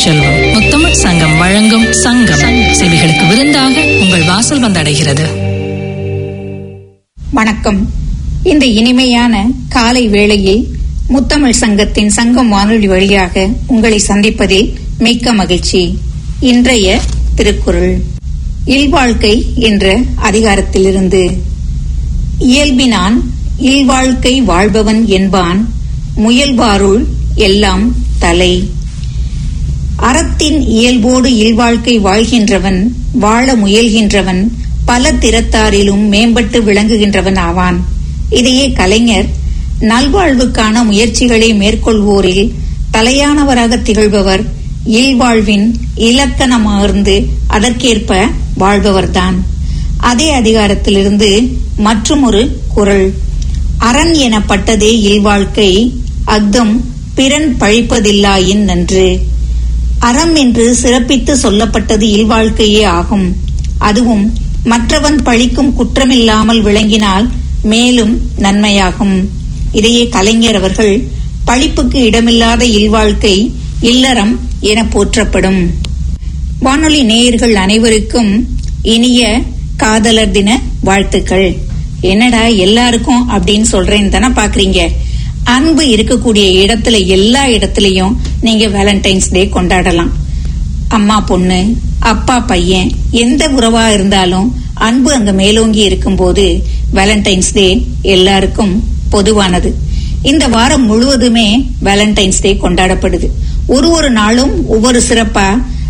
செல்வம் முத்தமிழ் சங்கம் வழங்கும் சங்கம் செவிகளுக்கு விருந்தாக உங்கள் வாசல் வந்தடைகிறது வணக்கம் இந்த இனிமையான காலை வேளையில் முத்தமிழ் சங்கத்தின் சங்கம் வானொலி வழியாக உங்களை சந்திப்பதில் மிக்க மகிழ்ச்சி இன்றைய திருக்குறள் இல்வாழ்க்கை என்ற அதிகாரத்திலிருந்து இயல்பினான் இல்வாழ்க்கை வாழ்பவன் என்பான் முயல்வாருள் எல்லாம் தலை அறத்தின் இயல்போடு இல்வாழ்க்கை வாழ்கின்றவன் வாழ முயல்கின்றவன் பல திறத்தாரிலும் மேம்பட்டு விளங்குகின்றவன் ஆவான் இதையே கலைஞர் நல்வாழ்வுக்கான முயற்சிகளை மேற்கொள்வோரில் தலையானவராக திகழ்பவர் இல்வாழ்வின் இலக்கணமார்ந்து அதற்கேற்ப வாழ்பவர்தான் அதே அதிகாரத்திலிருந்து மற்றுமொரு குறள் அரண் எனப்பட்டதே இல்வாழ்க்கை அக்தம் பிறன் பழிப்பதில்லாயின் நன்று அறம் என்று சிறப்பித்து சொல்லப்பட்டது இல்வாழ்க்கையே ஆகும் அதுவும் மற்றவன் பழிக்கும் குற்றமில்லாமல் விளங்கினால் மேலும் நன்மையாகும் இதையே கலைஞர் அவர்கள் பழிப்புக்கு இடமில்லாத இல்வாழ்க்கை இல்லறம் என போற்றப்படும் வானொலி நேயர்கள் அனைவருக்கும் இனிய காதலர் தின வாழ்த்துக்கள் என்னடா எல்லாருக்கும் அப்படின்னு சொல்றேன்னு தானே பாக்குறீங்க அன்பு இருக்கக்கூடிய இடத்துல எல்லா இடத்துலயும் நீங்க வேலண்டைன்ஸ் டே கொண்டாடலாம் அம்மா பொண்ணு அப்பா பையன் எந்த உறவா இருந்தாலும் அன்பு அங்க மேலோங்கி இருக்கும்போது வேலண்டைன்ஸ் டே எல்லாருக்கும் பொதுவானது இந்த வாரம் முழுவதுமே வேலண்டைன்ஸ் டே கொண்டாடப்படுது ஒரு ஒரு நாளும் ஒவ்வொரு சிறப்பா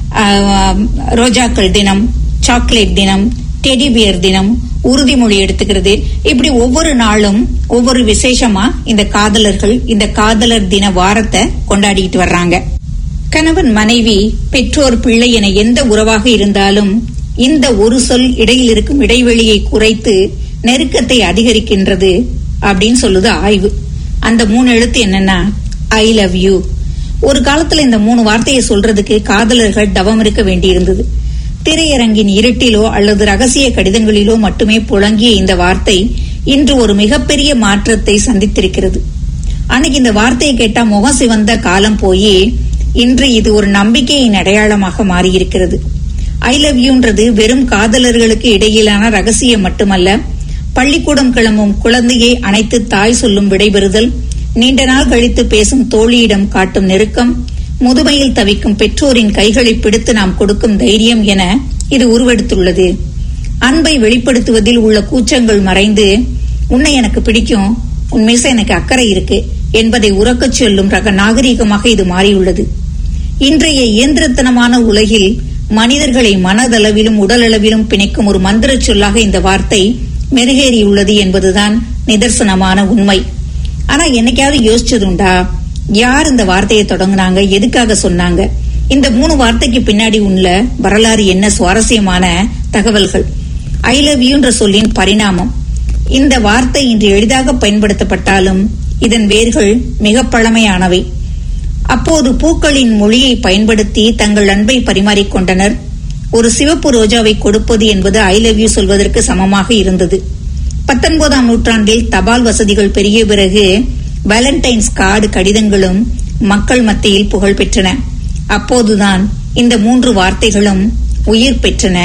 ஆஹ், ரோஜாக்கள் தினம் சாக்லேட் தினம் டெடி பியர் தினம் உறுதிமொழி எடுத்துக்கிறது இப்படி ஒவ்வொரு நாளும் ஒவ்வொரு விசேஷமா இந்த காதலர்கள் இந்த காதலர் தின வாரத்தை கொண்டாடிட்டு வர்றாங்க கணவன் மனைவி பெற்றோர் பிள்ளை என எந்த உறவாக இருந்தாலும் இந்த ஒரு சொல் இடையில் இருக்கும் இடைவெளியை குறைத்து நெருக்கத்தை அதிகரிக்கின்றது அப்படின்னு சொல்லுது ஆய்வு அந்த மூணு எழுத்து என்னன்னா ஐ லவ் யூ ஒரு காலத்துல இந்த மூணு வார்த்தையை சொல்றதுக்கு காதலர்கள் தவம் இருக்க வேண்டியிருந்தது திரையரங்கின் இருட்டிலோ அல்லது ரகசிய கடிதங்களிலோ மட்டுமே புழங்கிய இந்த வார்த்தை இன்று ஒரு மிகப்பெரிய மாற்றத்தை சந்தித்திருக்கிறது அன்னைக்கு இந்த வார்த்தையை கேட்டா முகம் சிவந்த காலம் போய் இன்று இது ஒரு நம்பிக்கையின் அடையாளமாக மாறியிருக்கிறது ஐ லவ் யூன்றது வெறும் காதலர்களுக்கு இடையிலான ரகசியம் மட்டுமல்ல பள்ளிக்கூடம் கிளம்பும் குழந்தையை அணைத்து தாய் சொல்லும் விடைபெறுதல் நீண்ட நாள் கழித்து பேசும் தோழியிடம் காட்டும் நெருக்கம் முதுமையில் தவிக்கும் பெற்றோரின் கைகளை பிடித்து நாம் கொடுக்கும் தைரியம் என இது உருவெடுத்துள்ளது அன்பை வெளிப்படுத்துவதில் உள்ள கூச்சங்கள் மறைந்து உன்னை எனக்கு பிடிக்கும் உன் மீச எனக்கு அக்கறை இருக்கு என்பதை உறக்கச் சொல்லும் ரக நாகரீகமாக இது மாறியுள்ளது இன்றைய இயந்திரத்தனமான உலகில் மனிதர்களை மனதளவிலும் உடலளவிலும் பிணைக்கும் ஒரு மந்திரச் சொல்லாக இந்த வார்த்தை மெருகேறியுள்ளது என்பதுதான் நிதர்சனமான உண்மை ஆனா என்னைக்காவது யோசிச்சதுண்டா யார் இந்த வார்த்தையை தொடங்குனாங்க எதுக்காக சொன்னாங்க இந்த மூணு வார்த்தைக்கு பின்னாடி உள்ள வரலாறு என்ன சுவாரஸ்யமான தகவல்கள் ஐ லவ் யூன்ற சொல்லின் பரிணாமம் இந்த வார்த்தை இன்று எளிதாக பயன்படுத்தப்பட்டாலும் இதன் வேர்கள் மிக பழமையானவை அப்போது பூக்களின் மொழியை பயன்படுத்தி தங்கள் அன்பை பரிமாறிக்கொண்டனர் ஒரு சிவப்பு ரோஜாவை கொடுப்பது என்பது ஐ லவ் யூ சொல்வதற்கு சமமாக இருந்தது பத்தொன்பதாம் நூற்றாண்டில் தபால் வசதிகள் பெரிய பிறகு வேலண்டைன்ஸ் கார்டு கடிதங்களும் மக்கள் மத்தியில் புகழ் பெற்றன அப்போதுதான் இந்த மூன்று வார்த்தைகளும் உயிர் பெற்றன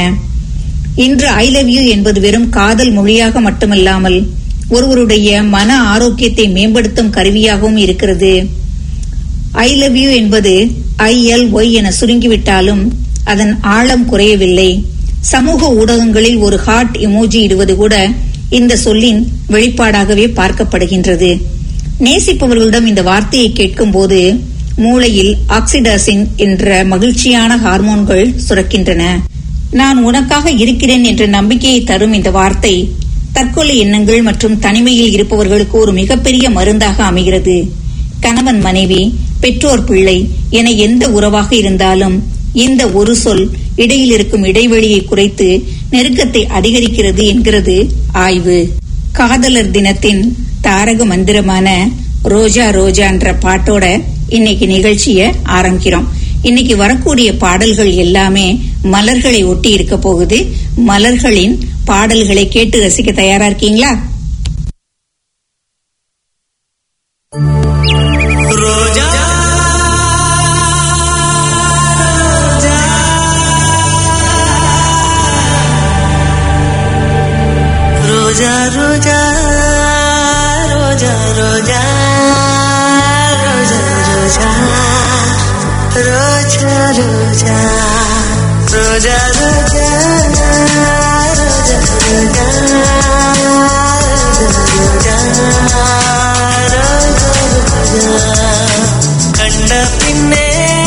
இன்று ஐ லவ் யூ என்பது வெறும் காதல் மொழியாக மட்டுமல்லாமல் ஒருவருடைய மன ஆரோக்கியத்தை மேம்படுத்தும் கருவியாகவும் இருக்கிறது ஐ லவ் யூ என்பது ஐ எல் ஒய் என சுருங்கிவிட்டாலும் அதன் ஆழம் குறையவில்லை சமூக ஊடகங்களில் ஒரு ஹார்ட் இமோஜி இடுவது கூட இந்த சொல்லின் வெளிப்பாடாகவே பார்க்கப்படுகின்றது நேசிப்பவர்களிடம் இந்த வார்த்தையை கேட்கும்போது மூளையில் ஆக்சிடாசின் என்ற மகிழ்ச்சியான ஹார்மோன்கள் சுரக்கின்றன நான் உனக்காக இருக்கிறேன் என்ற நம்பிக்கையை தரும் இந்த வார்த்தை தற்கொலை எண்ணங்கள் மற்றும் தனிமையில் இருப்பவர்களுக்கு ஒரு மிகப்பெரிய மருந்தாக அமைகிறது கணவன் மனைவி பெற்றோர் பிள்ளை என எந்த உறவாக இருந்தாலும் இந்த ஒரு சொல் இடையில் இருக்கும் இடைவெளியை குறைத்து நெருக்கத்தை அதிகரிக்கிறது என்கிறது ஆய்வு காதலர் தினத்தின் தாரக மந்திரமான ரோஜா ரோஜான்ற பாட்டோட இன்னைக்கு நிகழ்ச்சிய ஆரம்பிக்கிறோம் இன்னைக்கு வரக்கூடிய பாடல்கள் எல்லாமே மலர்களை ஒட்டி இருக்க போகுது மலர்களின் பாடல்களை கேட்டு ரசிக்க தயாரா இருக்கீங்களா ரோஜா ரோஜா ரோஜா ரோஜா ரோஜா ரோஜா ரோஜா கண்ட பின்னே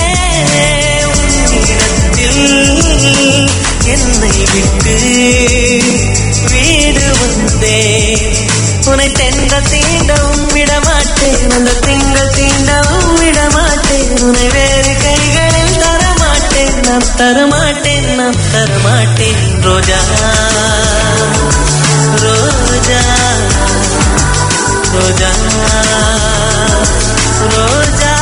உன்னிடத்தில் என்னை விட்டு வீடு வந்தேன் உன்னை தென்ற தீண்டவும் விடமாட்டேன் அந்த திங்கள் தீண்டவும் விடமாட்டேன் உன்னை வேறு கைகளில் தரமாட்டேன் நான் தரமாட்டேன் நான் தரமாட்டேன் ரோஜா ரோஜா ரோஜா ரோஜா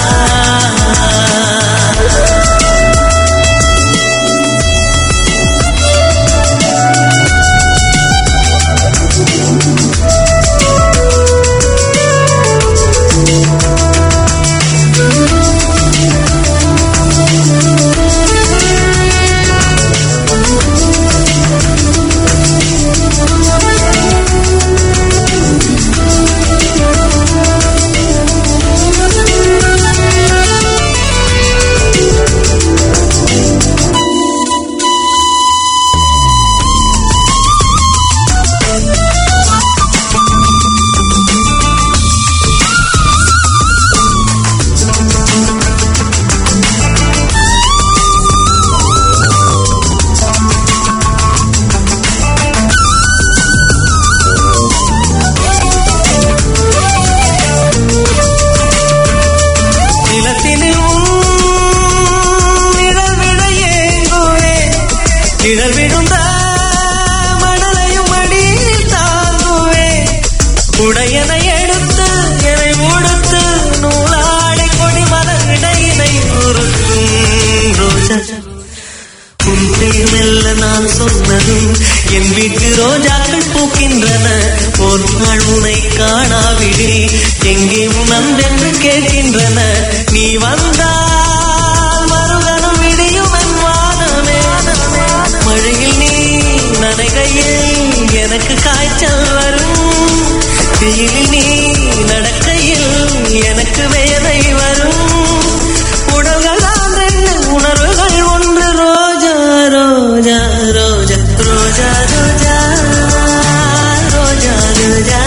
நிலத்தினில் உன் நிழல் விட ஏங்குவேன் நிழல் விழுந்த மணலையும் அடியில் தாங்குவேன் உடையனை எடுத்து என்னை உடுத்து நூலாடை கொடி மலர் இடையினை உருக்கும் ரோஜா உன் பேர் மெல்ல நான் சொன்னதும் என் வீட்டு ரோஜாக்கள் பூக்கின்றன ஒரு நாள் உனை காணாவிடில் எங்கே உன் அன்பென்று கேட்கின்றன நீ வந்தால் மறுகணம் விடியும் என் வானமே மழையில் நீ நனைகையில் எனக்கு காய்ச்சல் வரும் வெயிலில் நீ நடக்கையில் எனக்கு வேலை வரும் உடல்கள் தான் ரெண்டு உணர்வுகள் ஒன்று ரோஜா ரோஜா ரோஜா ரோஜா ரோஜா ரோஜா ரோஜா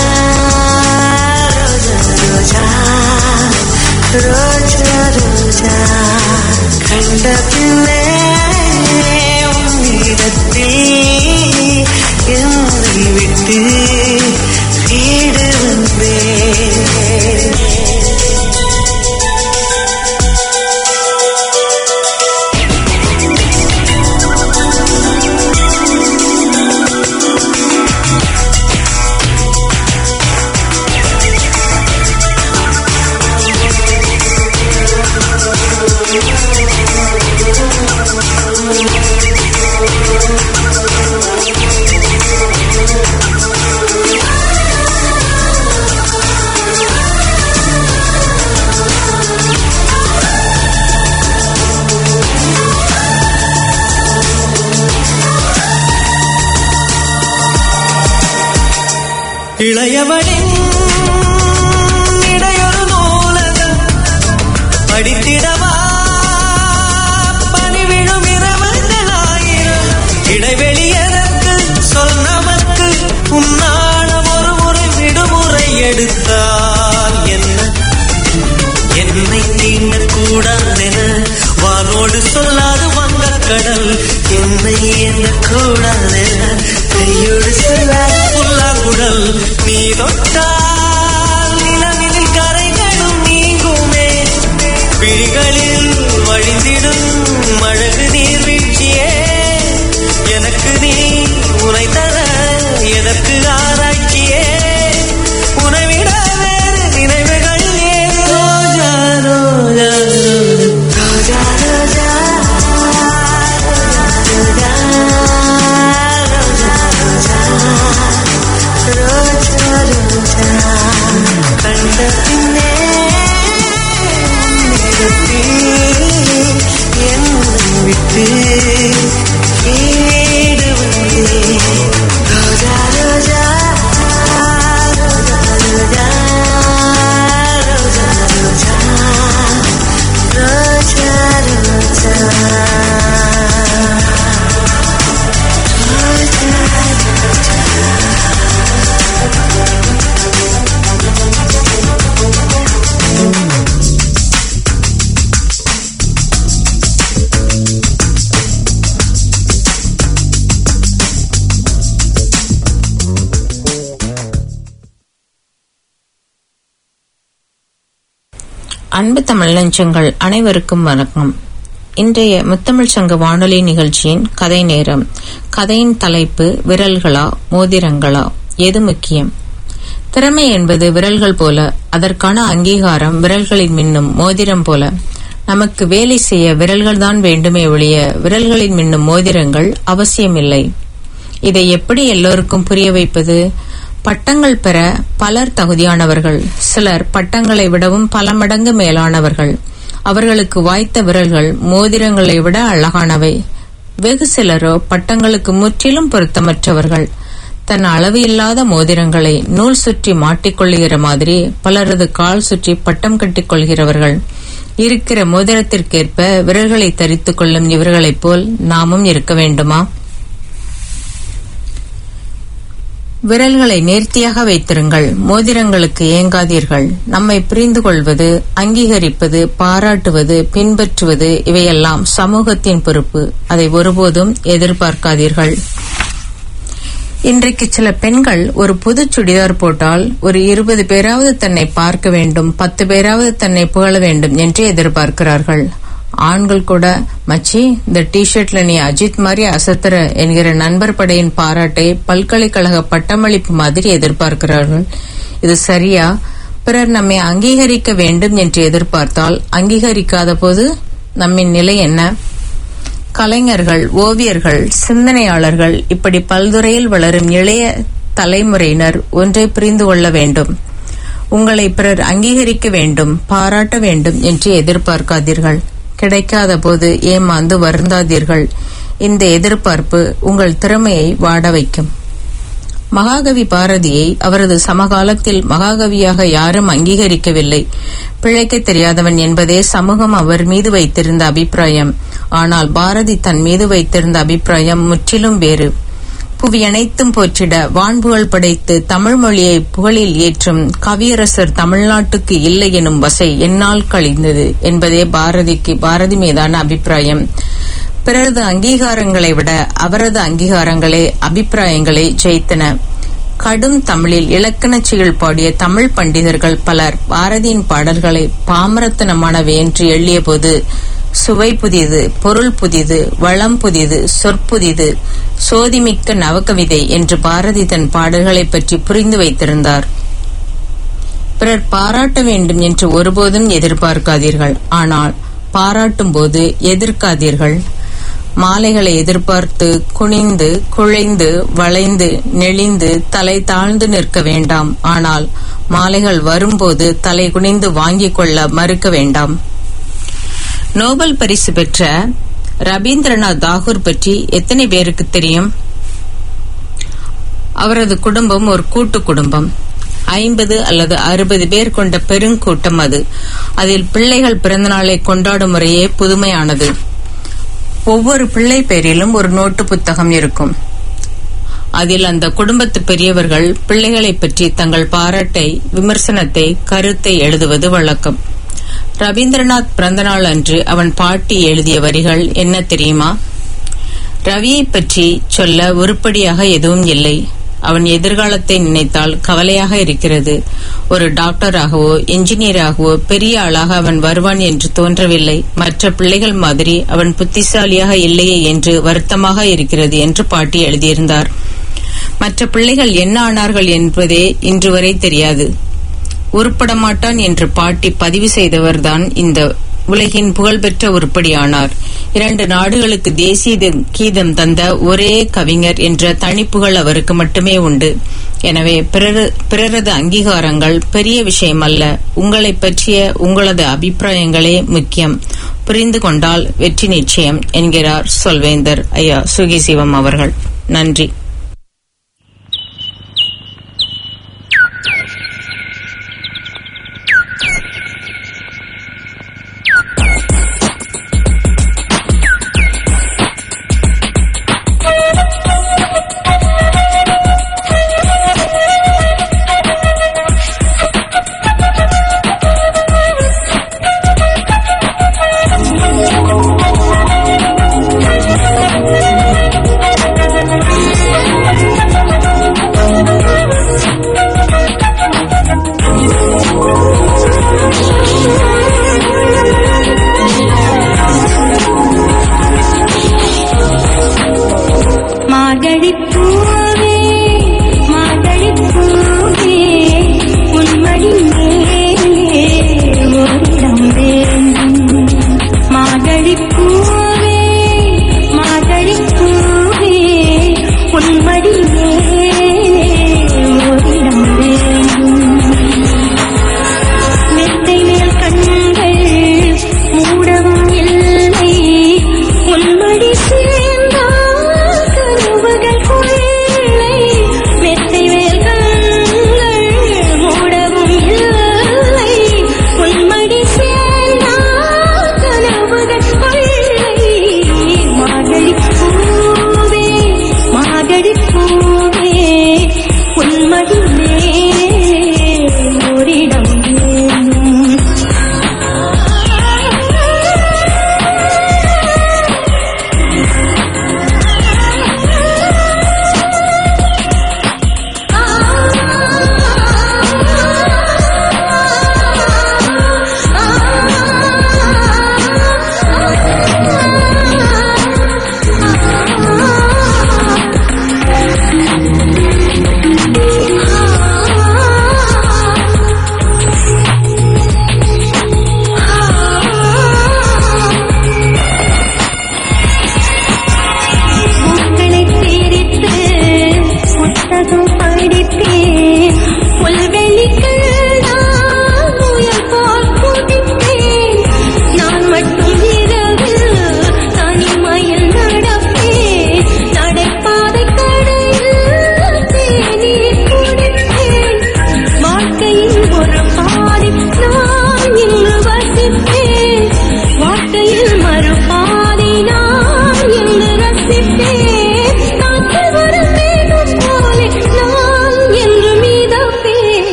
ரோஜா ரோஜா ரோஜா கண்ட பின்னே உன்னிடத்தில் என்னை விட்டு வீடு வந்தேன் இளையவனின் இடையொரு நூலகம் படித்திடவா பணிவிழும் இரவங்கள் ஆயிரம் இடைவெளி எதற்கு சொல் நமக்கு உன்னாடம் ஒரு முறை விடுமுறை எடுத்தால் என்ன என்னை தீண்ட கூடாதென வானோடு சொல்லாது வந்த கடல் என்னை எண்ண கூடாதென கையோடு சொல்லாது புல்லாங்குழல் நீ தொட்டால் நிலவினில் கரைகளும் நீங்குமே விழிகளில் வழிந்திடும் அழகு நீர்வீழ்ச்சியே எனக்கு நீ உனை தர எதற்கு ஆராய்ச்சியே உணவிட வேறு நினைவுகள் ஏது ரோஜா ரோஜா ரோஜா ரோஜா ரோஜா ரோஜா ரோஜா கண்ட பின்னே உன்னிடத்தில் என்னை விட்டு அன்பு தமிழ் நெஞ்சங்கள் அனைவருக்கும் வணக்கம் இன்றைய முத்தமிழ் சங்க வானொலி நிகழ்ச்சியின் கதை நேரம் கதையின் தலைப்பு விரல்களா மோதிரங்களா எது முக்கியம் திறமை என்பது விரல்கள் போல அதற்கான அங்கீகாரம் விரல்களில் மின்னும் மோதிரம் போல நமக்கு வேலை செய்ய விரல்கள் தான் வேண்டுமே ஒழிய விரல்களில் மின்னும் மோதிரங்கள் அவசியமில்லை இதை எப்படி எல்லோருக்கும் புரிய வைப்பது பட்டங்கள் பெற பலர் தகுதியானவர்கள் சிலர் பட்டங்களை விடவும் பல மடங்கு மேலானவர்கள் அவர்களுக்கு வாய்த்த விரல்கள் மோதிரங்களை விட அழகானவை வெகு சிலரோ பட்டங்களுக்கு முற்றிலும் பொருத்தமற்றவர்கள் தன் அளவு இல்லாத மோதிரங்களை நூல் சுற்றி மாட்டிக்கொள்ளுகிற மாதிரி பலரது கால் சுற்றி பட்டம் கட்டிக் கொள்கிறவர்கள் இருக்கிற மோதிரத்திற்கேற்ப விரல்களை தரித்துக் கொள்ளும் இவர்களைப் போல் நாமும் இருக்க வேண்டுமா விரல்களை நேர்த்தியாக வைத்திருங்கள் மோதிரங்களுக்கு ஏங்காதீர்கள் நம்மை புரிந்து கொள்வது அங்கீகரிப்பது பாராட்டுவது பின்பற்றுவது இவையெல்லாம் சமூகத்தின் பொறுப்பு அதை ஒருபோதும் எதிர்பார்க்காதீர்கள் இன்றைக்கு சில பெண்கள் ஒரு புது சுடிதார் போட்டால் ஒரு இருபது பேராவது தன்னை பார்க்க வேண்டும் பத்து பேராவது தன்னை புகழ வேண்டும் என்று எதிர்பார்க்கிறார்கள் ஆண்கள் கூட மச்சி இந்த டிஷர்ட்ல நீ அஜித் மாதிரி அசத்துற என்கிற நண்பர் படையின் பாராட்டை பல்கலைக்கழக பட்டமளிப்பு மாதிரி எதிர்பார்க்கிறார்கள் இது சரியா பிறர் நம்மை அங்கீகரிக்க வேண்டும் என்று எதிர்பார்த்தால் அங்கீகரிக்காத போது நம்மின் நிலை என்ன கலைஞர்கள் ஓவியர்கள் சிந்தனையாளர்கள் இப்படி பல்துறையில் வளரும் இளைய தலைமுறையினர் ஒன்றை புரிந்து கொள்ள வேண்டும் உங்களை பிறர் அங்கீகரிக்க வேண்டும் பாராட்ட வேண்டும் என்று எதிர்பார்க்காதீர்கள் கிடைக்காத போது ஏமாந்து வருந்தாதீர்கள் இந்த எதிர்பார்ப்பு உங்கள் திறமையை வாட வைக்கும் மகாகவி பாரதியை அவரது சமகாலத்தில் மகாகவியாக யாரும் அங்கீகரிக்கவில்லை பிழைக்க தெரியாதவன் என்பதே சமூகம் அவர் மீது வைத்திருந்த அபிப்பிராயம் ஆனால் பாரதி தன் மீது வைத்திருந்த அபிப்பிராயம் முற்றிலும் வேறு புவி அனைத்தும் போற்றிட வான்புகழ் படைத்து தமிழ் மொழியை புகழில் ஏற்றும் கவியரசர் தமிழ்நாட்டுக்கு இல்லை எனும் வசை என்னால் கழிந்தது என்பதே பாரதிக்கு பாரதி மீதான அபிப்பிராயம் பிறரது அங்கீகாரங்களை விட அவரது அங்கீகாரங்களே அபிப்பிராயங்களை ஜெயித்தன கடும் தமிழில் இலக்கணச் செயல் பாடிய தமிழ் பண்டிதர்கள் பலர் பாரதியின் பாடல்களை பாமரத்தனமானவை என்று எண்ணியபோது சுவை புதிது பொருள் புதிது வளம் புதிது சொற்புதிது சோதிமிக்க நவகவிதை என்று பாரதி தன் பாடல்களை பற்றி புரிந்து வைத்திருந்தார் பிறர் பாராட்ட வேண்டும் என்று ஒருபோதும் எதிர்பார்க்காதீர்கள் ஆனால் பாராட்டும் போது எதிர்க்காதீர்கள் மாலைகளை எதிர்பார்த்து குனிந்து குழைந்து வளைந்து நெளிந்து தலை தாழ்ந்து நிற்க வேண்டாம் ஆனால் மாலைகள் வரும்போது தலை குனிந்து வாங்கிக் கொள்ள மறுக்க வேண்டாம் நோபல் பரிசு பெற்ற ரவீந்திரநாத் தாகூர் பற்றி எத்தனை பேருக்கு தெரியும் அவரது குடும்பம் ஒரு கூட்டு குடும்பம் ஐம்பது அல்லது அறுபது பேர் கொண்ட பெருங்கூட்டம் அது அதில் பிள்ளைகள் பிறந்தநாளை கொண்டாடும் முறையே புதுமையானது ஒவ்வொரு பிள்ளை பேரிலும் ஒரு நோட்டு புத்தகம் இருக்கும் அதில் அந்த குடும்பத்து பெரியவர்கள் பிள்ளைகளை பற்றி தங்கள் பாராட்டை விமர்சனத்தை கருத்தை எழுதுவது வழக்கம் ரவீந்திரநாத் பிறந்தநாள் அன்று அவன் பாட்டி எழுதிய வரிகள் என்ன தெரியுமா ரவியை பற்றி சொல்ல உருப்படியாக எதுவும் இல்லை அவன் எதிர்காலத்தை நினைத்தால் கவலையாக இருக்கிறது ஒரு டாக்டராகவோ என்ஜினியராகவோ பெரிய ஆளாக அவன் வருவான் என்று தோன்றவில்லை மற்ற பிள்ளைகள் மாதிரி அவன் புத்திசாலியாக இல்லையே என்று வருத்தமாக இருக்கிறது என்று பாட்டி எழுதியிருந்தார் மற்ற பிள்ளைகள் என்ன ஆனார்கள் என்பதே இன்று வரை தெரியாது உருப்பட மாட்டான் என்று பாட்டி பதிவு செய்தவர்தான் இந்த உலகின் புகழ்பெற்ற உருப்படியானார் இரண்டு நாடுகளுக்கு தேசிய கீதம் தந்த ஒரே கவிஞர் என்ற தனிப்புகழ் அவருக்கு மட்டுமே உண்டு எனவே பிறரது அங்கீகாரங்கள் பெரிய விஷயம் அல்ல உங்களை பற்றிய உங்களது அபிப்பிராயங்களே முக்கியம் புரிந்து கொண்டால் வெற்றி நிச்சயம் என்கிறார் சொல்வேந்தர் ஐயா சுகிசிவம் அவர்கள் நன்றி Thank you.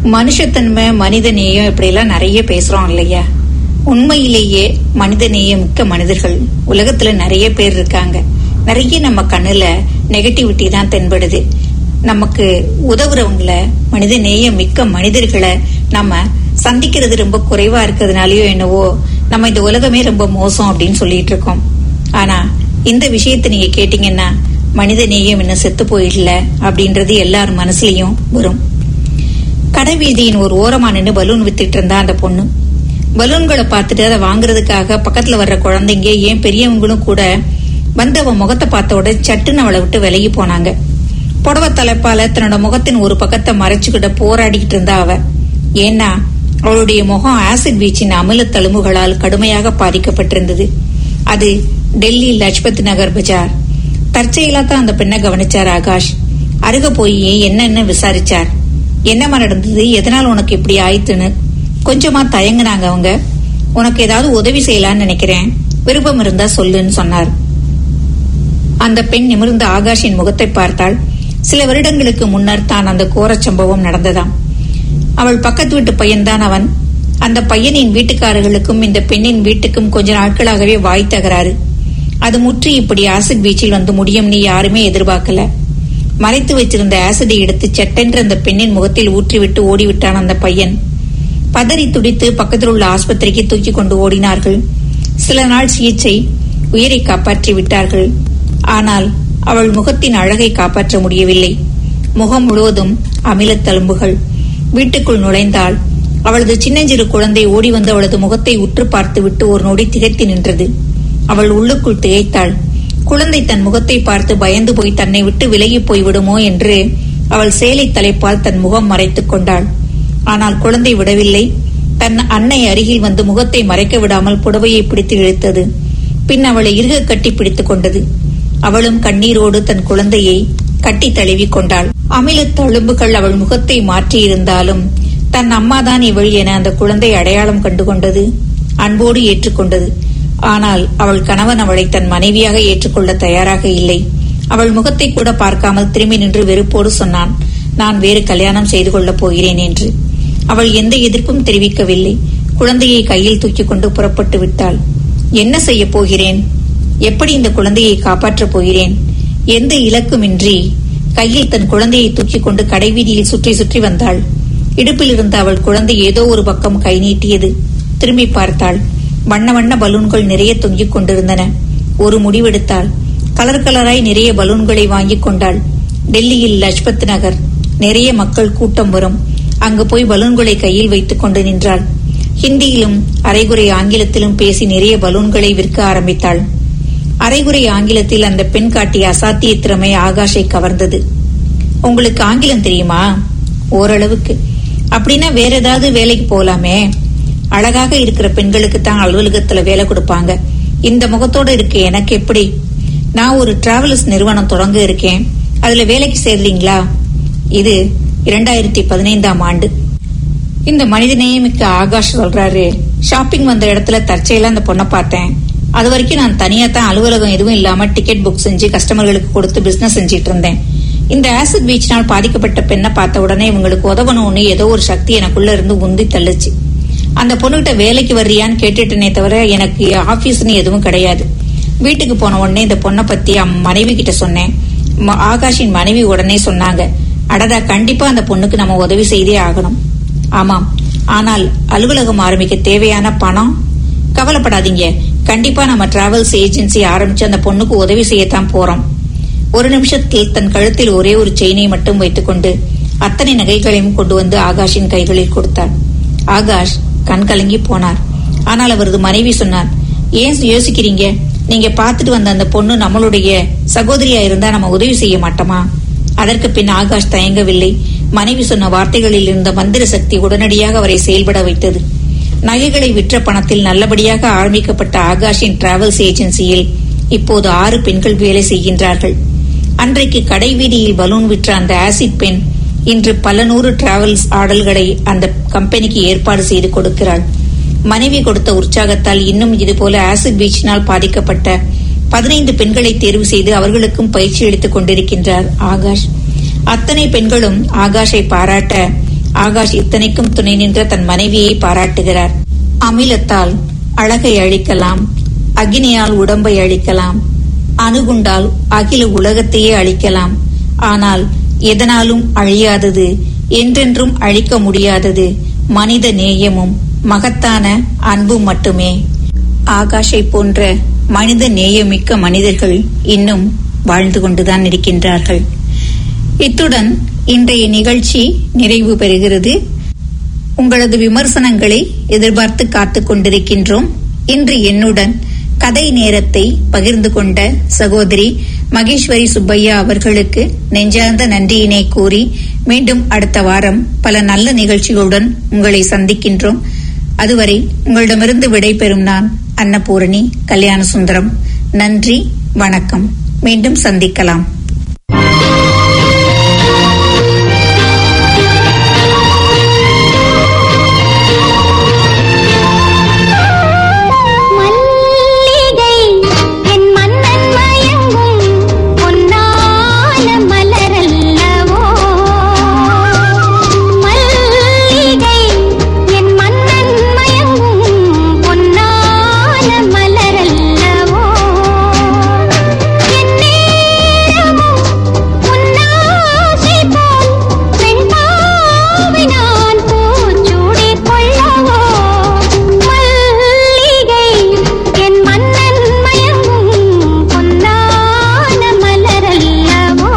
மனுஷத்தன்மை மனித நேயம் இப்படியெல்லாம் நிறைய பேசுறோம் இல்லையா உண்மையிலேயே மனித நேயம் மிக்க மனிதர்கள் உலகத்துல நிறைய பேர் இருக்காங்க நிறைய நம்ம கண்ணுல நெகட்டிவிட்டி தான் தென்படுது நமக்கு உதவுறவங்கள மனித நேயம் மிக்க மனிதர்களை நம்ம சந்திக்கிறது ரொம்ப குறைவா இருக்கிறதுனாலயோ என்னவோ நம்ம இந்த உலகமே ரொம்ப மோசம் அப்படின்னு சொல்லிட்டு இருக்கோம் ஆனா இந்த விஷயத்தை நீங்க கேட்டீங்கன்னா மனித நேயம் இன்னும் செத்து போயிடல அப்படின்றது எல்லார் மனசுலயும் வரும் கடைவீதியின் ஒரு ஓரமா நின்று பலூன் வித்துட்டு இருந்தா அந்த பொண்ணு பலூன்களை பார்த்துட்டு அதை வாங்குறதுக்காக பக்கத்துல வர்ற குழந்தைங்க ஏன் பெரியவங்களும் கூட வந்து அவன் முகத்தை பார்த்த உடனே சட்டுன்னு அவளை விட்டு விலகி போனாங்க புடவை தலைப்பால தன்னோட முகத்தின் ஒரு பக்கத்தை மறைச்சுக்கிட்ட போராடிக்கிட்டு இருந்தா அவ ஏன்னா அவளுடைய முகம் ஆசிட் வீச்சின் அமில தழும்புகளால் கடுமையாக பாதிக்கப்பட்டிருந்தது அது டெல்லி லஜ்பத் நகர் பஜார் தற்செயலா தான் அந்த பெண்ணை கவனிச்சார் ஆகாஷ் அருக போய் என்னன்னு விசாரிச்சார் என்னமா நடந்தது எதனால் உனக்கு இப்படி ஆயித்துன்னு கொஞ்சமா தயங்குனாங்க அவங்க உனக்கு ஏதாவது உதவி செய்யலாம்னு நினைக்கிறேன் விருப்பம் இருந்தா சொல்லுன்னு சொன்னார் அந்த பெண் நிமிர்ந்த ஆகாஷின் முகத்தை பார்த்தாள் சில வருடங்களுக்கு முன்னர் தான் அந்த கோரச் சம்பவம் நடந்ததாம் அவள் பக்கத்து வீட்டு பையன்தான் அவன் அந்த பையனின் வீட்டுக்காரர்களுக்கும் இந்த பெண்ணின் வீட்டுக்கும் கொஞ்ச நாட்களாகவே வாய் தகராறு அது முற்றி இப்படி ஆசிட் பீச்சில் வந்து முடியும்னு யாருமே எதிர்பார்க்கல மறைத்து வச்சிருந்த ஆசிடை எடுத்து சட்டென்று அந்த பெண்ணின் முகத்தில் ஊற்றிவிட்டு ஓடிவிட்டான் அந்த பையன் பதறி துடித்து பக்கத்தில் உள்ள ஆஸ்பத்திரிக்கு தூக்கி கொண்டு ஓடினார்கள் சில நாள் சிகிச்சை உயிரை காப்பாற்றி விட்டார்கள் ஆனால் அவள் முகத்தின் அழகை காப்பாற்ற முடியவில்லை முகம் முழுவதும் அமிலத் தழும்புகள் வீட்டுக்குள் நுழைந்தால் அவளது சின்னஞ்சிறு குழந்தை ஓடி வந்து அவளது முகத்தை உற்று பார்த்துவிட்டு ஒரு நொடி திகைத்து நின்றது அவள் உள்ளுக்குள் திகைத்தாள் குழந்தை தன் முகத்தை பார்த்து பயந்து போய் தன்னை விட்டு விலகி போய்விடுமோ என்று அவள் சேலை தலைப்பால் தன் முகம் மறைத்துக் கொண்டாள் ஆனால் குழந்தை விடவில்லை தன் அன்னை அருகில் வந்து முகத்தை மறைக்க விடாமல் புடவையை பிடித்து இழுத்தது பின் அவளை இறுக கட்டி பிடித்துக் கொண்டது அவளும் கண்ணீரோடு தன் குழந்தையை கட்டி தழுவி கொண்டாள் அமிலத் தழும்புகள் அவள் முகத்தை மாற்றியிருந்தாலும் தன் அம்மாதான் இவள் என அந்த குழந்தை அடையாளம் கண்டு கொண்டது அன்போடு ஏற்றுக்கொண்டது ஆனால் அவள் கணவன் அவளை தன் மனைவியாக ஏற்றுக்கொள்ள தயாராக இல்லை அவள் முகத்தை கூட பார்க்காமல் திரும்பி நின்று வெறுப்போடு சொன்னான் நான் வேறு கல்யாணம் செய்து கொள்ளப் போகிறேன் என்று அவள் எந்த எதிர்ப்பும் தெரிவிக்கவில்லை குழந்தையை கையில் தூக்கிக் கொண்டு புறப்பட்டு விட்டாள் என்ன செய்யப் போகிறேன் எப்படி இந்த குழந்தையை காப்பாற்றப் போகிறேன் எந்த இலக்குமின்றி கையில் தன் குழந்தையை தூக்கிக் கொண்டு கடைவீதியில் சுற்றி சுற்றி வந்தாள் இடுப்பில் இருந்த அவள் குழந்தை ஏதோ ஒரு பக்கம் கை நீட்டியது திரும்பி பார்த்தாள் வண்ண வண்ண பலூன்கள் நிறைய தொங்கிக் கொண்டிருந்தன ஒரு முடிவெடுத்தாள் கலர் கலராய் நிறைய பலூன்களை வாங்கிக் கொண்டாள் டெல்லியில் லஜ்பத் நகர் நிறைய மக்கள் கூட்டம் வரும் அங்கு போய் பலூன்களை கையில் வைத்துக் கொண்டு நின்றாள் ஹிந்தியிலும் அரைகுறை ஆங்கிலத்திலும் பேசி நிறைய பலூன்களை விற்க ஆரம்பித்தாள் அரைகுறை ஆங்கிலத்தில் அந்த பெண் காட்டிய அசாத்திய திறமை ஆகாஷை கவர்ந்தது உங்களுக்கு ஆங்கிலம் தெரியுமா ஓரளவுக்கு அப்படின்னா வேற ஏதாவது வேலைக்கு போலாமே அழகாக இருக்கிற பெண்களுக்கு தான் அலுவலகத்துல வேலை கொடுப்பாங்க இந்த முகத்தோட இருக்க எனக்கு எப்படி நான் ஒரு டிராவல்ஸ் நிறுவனம் தொடங்க இருக்கேன் அதுல வேலைக்கு சேர்றீங்களா இது இரண்டாயிரத்தி பதினைந்தாம் ஆண்டு இந்த மனித நேயமிக்க ஆகாஷ் சொல்றாரு ஷாப்பிங் வந்த இடத்துல தற்செயலா அந்த பொண்ணை பார்த்தேன் அது வரைக்கும் நான் தனியா தான் அலுவலகம் எதுவும் இல்லாம டிக்கெட் புக் செஞ்சு கஸ்டமர்களுக்கு கொடுத்து பிசினஸ் செஞ்சிட்டு இருந்தேன் இந்த ஆசிட் பீச்சினால் பாதிக்கப்பட்ட பெண்ணை பார்த்த உடனே இவங்களுக்கு உதவணும்னு ஏதோ ஒரு சக்தி எனக்குள்ள இருந்து உந்தி தள்ளுச்சு அந்த பொண்ணுகிட்ட வேலைக்கு வர்றியான்னு கேட்டுட்டேனே தவிர எனக்கு ஆபீஸ்னு எதுவும் கிடையாது வீட்டுக்கு போன உடனே இந்த பொண்ணை பத்தி அம் மனைவி கிட்ட சொன்னேன் ம- ஆகாஷின் மனைவி உடனே சொன்னாங்க அடடா கண்டிப்பா அந்த பொண்ணுக்கு நம்ம உதவி செய்தே ஆகணும் ஆமாம் ஆனால் அலுவலகம் ஆரம்பிக்க தேவையான பணம் கவலைப்படாதீங்க கண்டிப்பா நம்ம டிராவல்ஸ் ஏஜென்சி ஆரம்பிச்சு அந்த பொண்ணுக்கு உதவி செய்யத்தான் போறோம் ஒரு நிமிஷத்தில் தன் கழுத்தில் ஒரே ஒரு செயினை மட்டும் வைத்துக்கொண்டு அத்தனை நகைகளையும் கொண்டு வந்து ஆகாஷின் கைகளில் கொடுத்தார் ஆகாஷ் கண் கலங்கி போனார் ஆனால் அவரது மனைவி சொன்னார் ஏன் யோசிக்கிறீங்க நீங்க பார்த்துட்டு வந்த அந்த பொண்ணு நம்மளுடைய சகோதரியா இருந்தா நம்ம உதவி செய்ய மாட்டோமா அதற்கு பின் ஆகாஷ் தயங்கவில்லை மனைவி சொன்ன வார்த்தைகளில் இருந்த மந்திர சக்தி உடனடியாக அவரை செயல்பட வைத்தது நகைகளை விற்ற பணத்தில் நல்லபடியாக ஆரம்பிக்கப்பட்ட ஆகாஷின் டிராவல்ஸ் ஏஜென்சியில் இப்போது ஆறு பெண்கள் வேலை செய்கின்றார்கள் அன்றைக்கு கடை வீதியில் பலூன் விற்ற அந்த ஆசிட் பெண் இன்று பல நூறு டிராவல்ஸ் ஆடல்களை அந்த கம்பெனிக்கு ஏற்பாடு செய்து கொடுக்கிறாள் மனைவி கொடுத்த உற்சாகத்தால் இன்னும் இதுபோல ஆசிட் பீச்சினால் பாதிக்கப்பட்ட பதினைந்து பெண்களை தேர்வு செய்து அவர்களுக்கும் பயிற்சி அளித்துக் கொண்டிருக்கின்றார் ஆகாஷ் அத்தனை பெண்களும் ஆகாஷை பாராட்ட ஆகாஷ் இத்தனைக்கும் துணை நின்ற தன் மனைவியை பாராட்டுகிறார் அமிலத்தால் அழகை அழிக்கலாம் அக்னியால் உடம்பை அழிக்கலாம் அணுகுண்டால் அகில உலகத்தையே அழிக்கலாம் ஆனால் எதனாலும் அழியாதது என்றென்றும் அழிக்க முடியாதது மனித நேயமும் மகத்தான அன்பும் மட்டுமே ஆகாஷை போன்ற மனித நேயமிக்க மனிதர்கள் இன்னும் வாழ்ந்து கொண்டுதான் இருக்கின்றார்கள் இத்துடன் இன்றைய நிகழ்ச்சி நிறைவு பெறுகிறது உங்களது விமர்சனங்களை எதிர்பார்த்து காத்துக் கொண்டிருக்கின்றோம் இன்று என்னுடன் கதை நேரத்தை பகிர்ந்து கொண்ட சகோதரி மகேஸ்வரி சுப்பையா அவர்களுக்கு நெஞ்சார்ந்த நன்றியினை கூறி மீண்டும் அடுத்த வாரம் பல நல்ல நிகழ்ச்சிகளுடன் உங்களை சந்திக்கின்றோம் அதுவரை உங்களிடமிருந்து விடைபெறும் நான் அன்னபூரணி கல்யாண சுந்தரம் நன்றி வணக்கம் மீண்டும் சந்திக்கலாம் மல்லிகை என் மன்னன் மயங்கும் பொன்னான மலரல்லவோ மல்லிகை என் மன்னன் மயங்கும் பொன்னான மலரல்லவோ என் நேரமும் உன்னாசை போல் வெண்பாவை நான் பூச்சூடிக் கொள்ளவோ மல்லிகை என் மன்னன் மயங்கும் பொன்னான மலரல்லவோ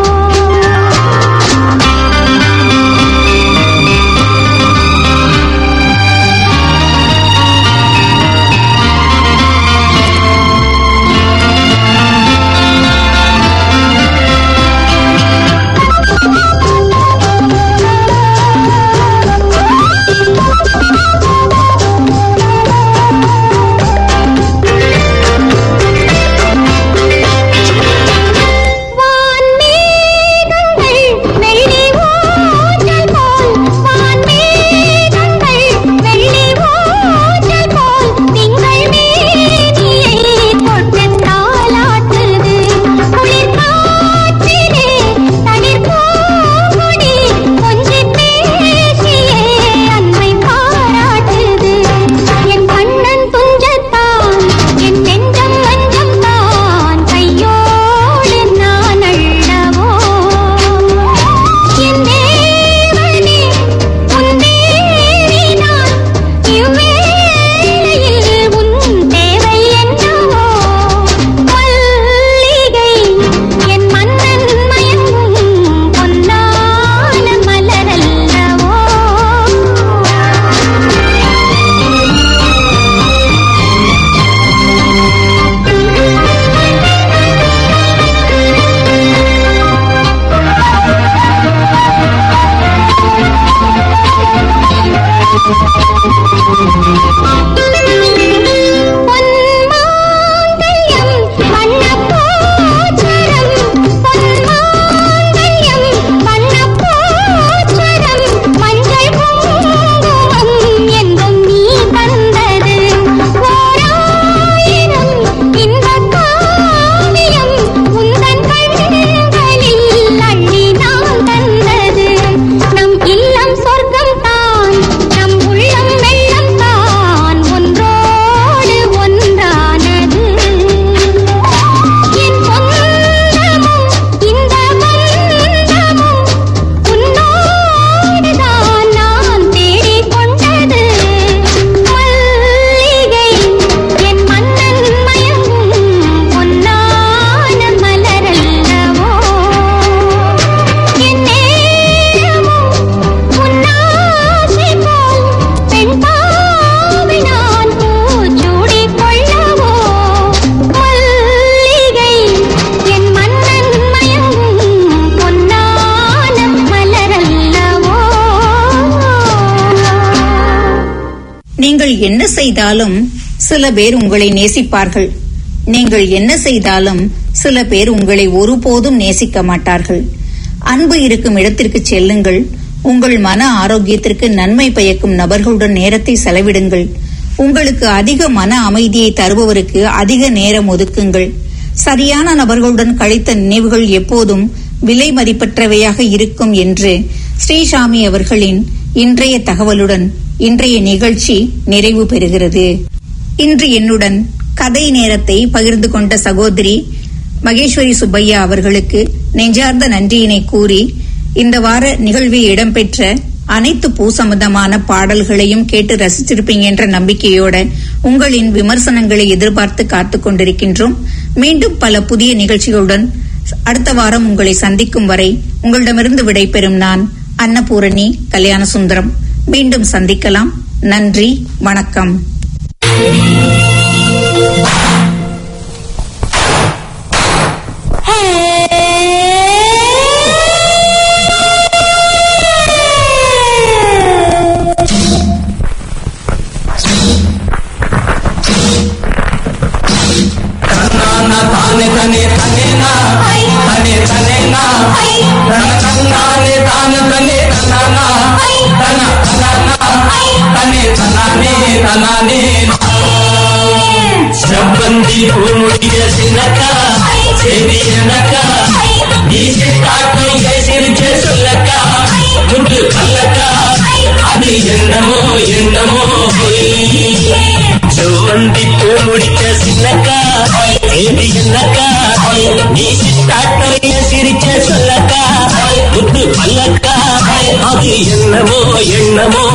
வான்மேகங்கள் வெள்ளி ஊஞ்சல் போல் வான்மேகங்கள் வெள்ளி ஊஞ்சல் போல் திங்கள் மேனியை தொட்டு தாலாட்டுது குளிர் காற்றிலே தளிர் பூங்கொடி கொஞ்சிப் பேசியே அன்பை பாராட்டுது என் கண்ணன் துஞ்சத்தான் என் நெஞ்சம் மஞ்சம் தான் கையோடு நான் அள்ளவோ என் தேவனே உன் தேவி நான் இவ்வேளையில் உன் தேவை என்னவோ மல்லிகை என் மன்னன் மயங்கும் பொன்னான மலரல்லவோ பொன்மாங்கல்யம் வண்ணப்பூச்சரம் பொன்மாங்கல்யம் வண்ணப்பூச்சரம் மஞ்சள் குங்குமம் எங்கும் நீ தந்தது ஓராயிரம் இன்பக் காவியம் உந்தன் கண்களில் அள்ளி நான் தந்தது நம் இல்லம் சொர்க்கம் தான் நம் உள்ளம் வெள்ளம் தான் ஒன்றோடு ஒன்றானது என் சொந்தமும் இந்த பந்தமும் உன்னோடுதான் நான் தேடிக் கொண்டது மல்லிகை என் மன்னன் மயங்கும் பொன்னான மலரல்லவோ என் நேரமும் உன்னாசை போல் பெண் பாவை நான் பூச்சூடிக் கொள்ளவோ மல்லிகை என் மன்னன் மயங்கும் பொன்னான மலரல்லவோ நீங்கள் என்ன செய்தாலும் சில பேர் உங்களை நேசிப்பார்கள் நீங்கள் என்ன செய்தாலும் சில பேர் உங்களை ஒருபோதும் நேசிக்க மாட்டார்கள் அன்பு இருக்கும் இடத்திற்கு செல்லுங்கள் உங்கள் மன ஆரோக்கியத்திற்கு நன்மை பயக்கும் நபர்களுடன் நேரத்தை செலவிடுங்கள் உங்களுக்கு அதிக மன அமைதியை தருபவருக்கு அதிக நேரம் ஒதுக்குங்கள் சரியான நபர்களுடன் கழித்த நினைவுகள் எப்போதும் விலை மதிப்பற்றவையாக இருக்கும் என்று ஸ்ரீசாமி அவர்களின் இன்றைய தகவலுடன் இன்றைய நிகழ்ச்சி நிறைவு பெறுகிறது இன்று என்னுடன் கதை நேரத்தை பகிர்ந்து கொண்ட சகோதரி மகேஸ்வரி சுப்பையா அவர்களுக்கு நெஞ்சார்ந்த நன்றியினை கூறி இந்த வார நிகழ்வில் இடம்பெற்ற அனைத்து பூ சம்பந்தமான பாடல்களையும் கேட்டு ரசித்திருப்பீங்க என்ற நம்பிக்கையோட உங்களின் விமர்சனங்களை எதிர்பார்த்து காத்துக் கொண்டிருக்கின்றோம் மீண்டும் பல புதிய நிகழ்ச்சிகளுடன் அடுத்த வாரம் உங்களை சந்திக்கும் வரை உங்களிடமிருந்து விடைபெறும் நான் அன்னபூரணி கல்யாண சுந்தரம் மீண்டும் சந்திக்கலாம் நன்றி வணக்கம் செவ்வந்தி பூமுடிய சின்னக்கா செவி எனக்கா நீசி காட்டும் சிரிச்ச சொல்லக்கா துண்டு கல்லக்கா அது என்னமோ என்னமோ செவ்வந்தி பூமுடிக்க சின்னக்கா செவி என்னக்கா நீசி காட்டும் சிரிச்ச சொல்லக்கா துண்டு கல்லக்கா அது என்னமோ என்னமோ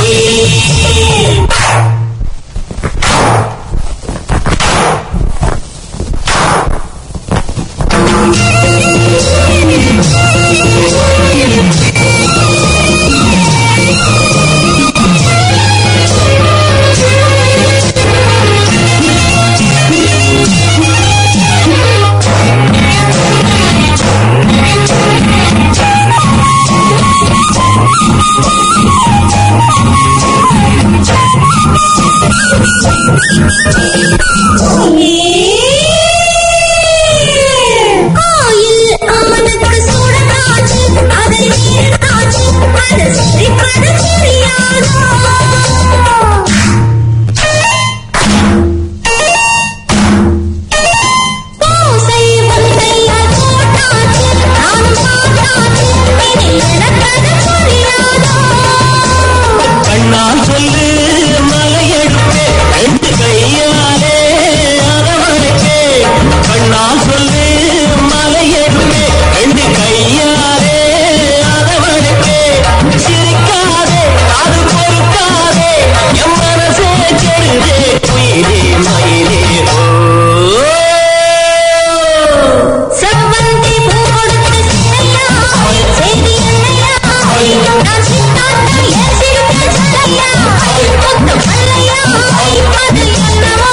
கோயில் அவனுக்கு சூடகாச்சு அதை நீராச்சு அது சிரிப்பது தெரியாதோ பூசை முத்தையால் போட்டாச்சு நானும் பார்த்தாச்சு இனி எனக்கது புரியாதோ கண்ணால் சொல்லு மலையெடுப்பே ரெண்டு கையாலே அரவணைப்பே கண்ணால் சொல்லு மலையெடுப்பே ரெண்டு கையாலே அரவணைப்பே சிரிக்காதே அது பொறுக்காதே என் மனசே கெடுதே குயிலே மயிலே ஓ செவ்வந்தி பூ கொடுத்து சின்னையா செய்தி என்னையா நான் சித்தாந்தம் ஏன் சிரிப்பேன் சொல்லையா கொத்து மல்லையா அது என்னமோ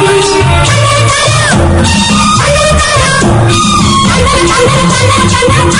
என்னமோ